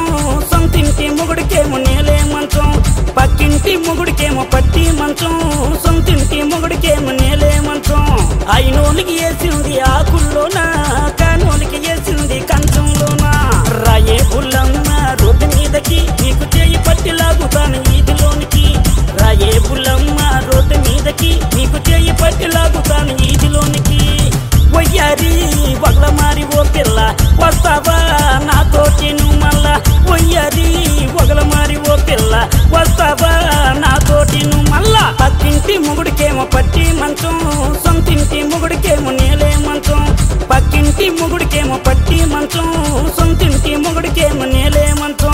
సొంతింటి మొగుడికేమో నేలే మంచం పక్కింటి మొగుడికేమో పట్టి మంచం సొంతింటి మొగుడికేమో నేలే మంచం అయినోలికి వేసింది ఆకుల్లోనా కానోలికి వేసింది కంచంలోనా రాయే బుల్లమ్మ రోడ్డు మీదకి నీకు చేయి పట్టి లాగుతాను ఈదిలోనికి రాయే బుల్లమ్మ రోడ్డు మీదకి నీకు చేయి పట్టి లాగుతాను ఈదిలోనికి వయ్యారి వగల మారి ఓ పిల్ల వస్తావా నాతోటి నువ్వు మళ్ళా వయ్యారి వగల మారి ఓ పిల్ల వస్తావా నాతోటి నువ్వు మళ్ళా పక్కింటి మొగుడికేమో పట్టి మంచం సొంతింటి మొగుడికేమో నేలే మంచం పక్కింటి మొగుడికేమో పట్టి మంచం సొంతింటి మొగుడికేమో నేలే మంచం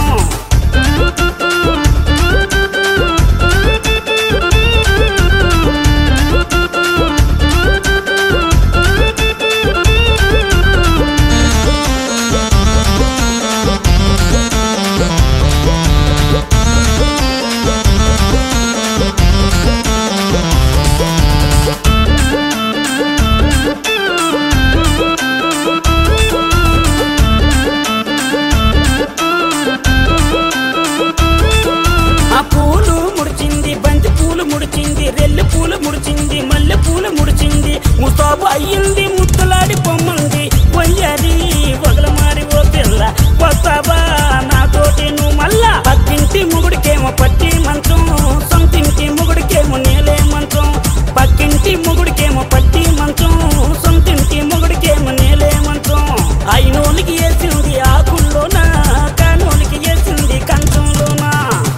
ఆ పూలు ముడిచింది బంతి పూలు ముడిచింది రెల్లి పూలు ముడిచింది మల్లె పూలు ముడిచింది ముస్తాబు అయ్యింది ముత్తలాడి పొమ్మంది వయ్యారి వగల మారి ఓ పిల్ల వస్తావా నాతోటి నువ్వు మళ్ళా పక్కింటి మొగుడికేమో పట్టి మంచం సొంతింటి మొగుడికేమో నేలే మంచం పక్కింటి మొగుడికేమో పట్టి మంచం సొంతింటి మొగుడికేమో నేలే మంచం అయినోలికి వేసింది ఆకుల్లోనా కానోలికి వేసింది కంచంలోనా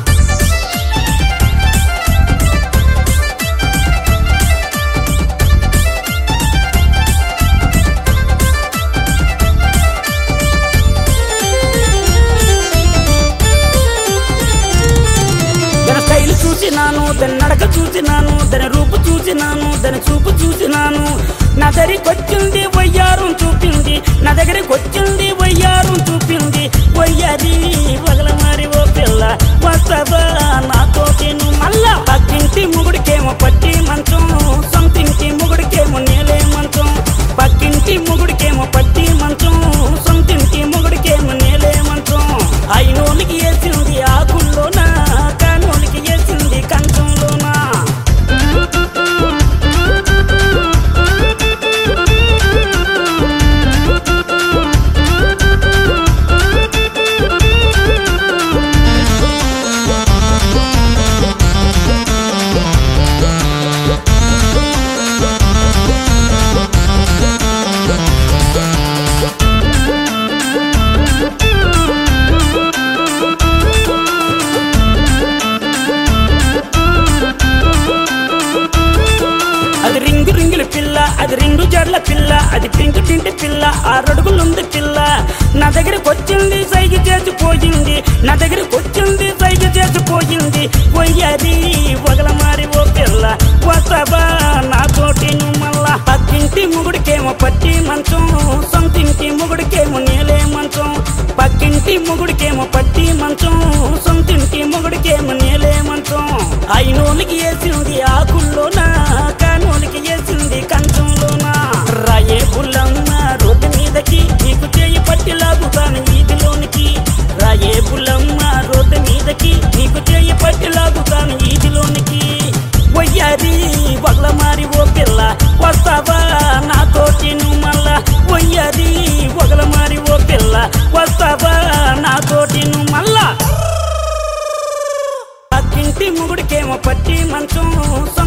దాని స్టైల్ చూసినాను దాని నడక చూసినాను దాని రూపు చూసినాను దాని చూపు చూసినాను నా దగ్గరికి వచ్చింది వయ్యారం చూపింది నా దగ్గరికి వచ్చింది వయ్యారం చూపింది వయ్యాది వగల మారి ఓ పిల్ల వస్తావా నాతోటి నువ్వు మళ్ళా పక్కింటి మొగుడికేమో పట్టి మంచం సొంతింటి మొగుడికేమో నేలే మంచం పక్కింటి మొగుడికేమో పట్టి మంచం సొంతింటి మొగుడికేమో నేలే మంచం అయినోలికి వేసింది ఆకుల్లోనా కానోలికి వేసింది కంచంలోనా అది రింగు రింగుల పిల్ల అది రెండు జడ్ల పిల్ల అది పింక్ టింటి పిల్ల ఆరడుగులుంది పిల్ల నా దగ్గరికి వచ్చింది సైగ చేసిపోయింది నా దగ్గరికి వచ్చింది సైగ చేసిపోయింది పోయ్యది వగల మారి ఓ పిల్ల వస్తావా నాతోటి నువ్వు మళ్ళా పక్కింటి మొగుడికేమో పట్టి మంచం సొంతింటి మొగుడికేమో నేలే మంచం పక్కింటి మొగుడికేమో పట్టి మంచం సొంతింటి మొగుడికేమో నేలే మంచం అయినోలికి వేసింది ఆకుల్లోనా కానోలికి వేసింది కంచంలోనా రాయే బుల్లమ్మ రోడ్డు మీదకి నీకు చేయి పట్టి లాగుతాను ఈదిలోనికి రాయే బుల్లమ్మ రోడ్డు మీదకి నీకు చేయి పట్టి లాగుతాను ఈదిలోనికి వయ్యారి వగల మారి ఓ పిల్ల వస్తావా నాతోటి నువ్వు మళ్ళా వయ్యారి వగల మారి ఓ పిల్ల వస్తావా నాతోటి నువ్వు మళ్ళా పక్కింటి మొగుడికేమో పట్టి మంచం